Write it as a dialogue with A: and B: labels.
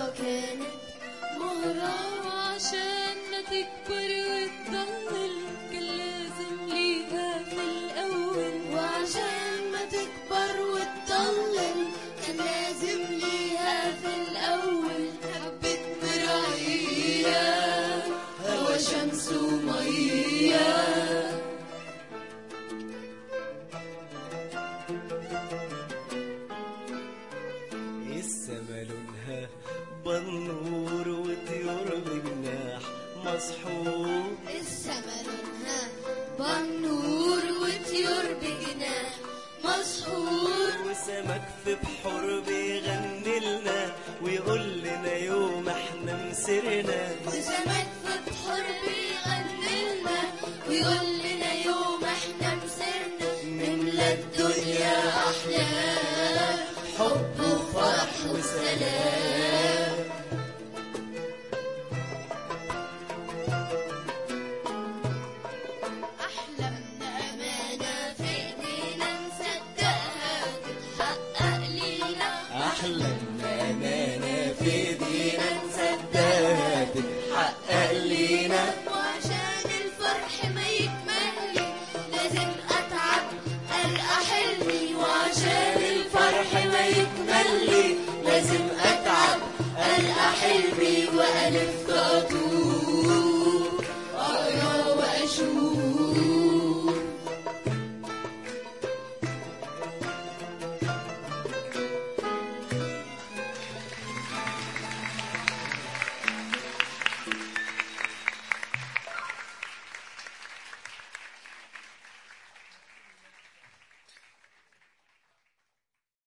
A: كانت مهرة
B: وعشان ما تكبر وتضل كان لازم ليها في الأول
A: وعشان ما تكبر وتضلل كان لازم ليها في الأول حبة مراعية هوا شمس ومية
C: السما لونها بنور وطيور بجناح مصحوب
A: السما لونها بنور وطيور بجناح مسحور
C: وسمك في بحور بيغني لنا ويقول لنا يوم احنا مسرنا
A: وسمك في بحر بيغني لنا ويقول لنا يوم احنا مسرنا نملى الدنيا احلام حب وفرح وسلام أحلامنا أمانة في إيدينا نصدقها تتحقق لينا
C: احلامنا امانه في ايدينا نصدقها تتحقق لينا
A: وعشان الفرح ما يكملي لازم اتعب القى حلمي وعشان الفرح ما يكملي لازم اتعب القى حلمي والف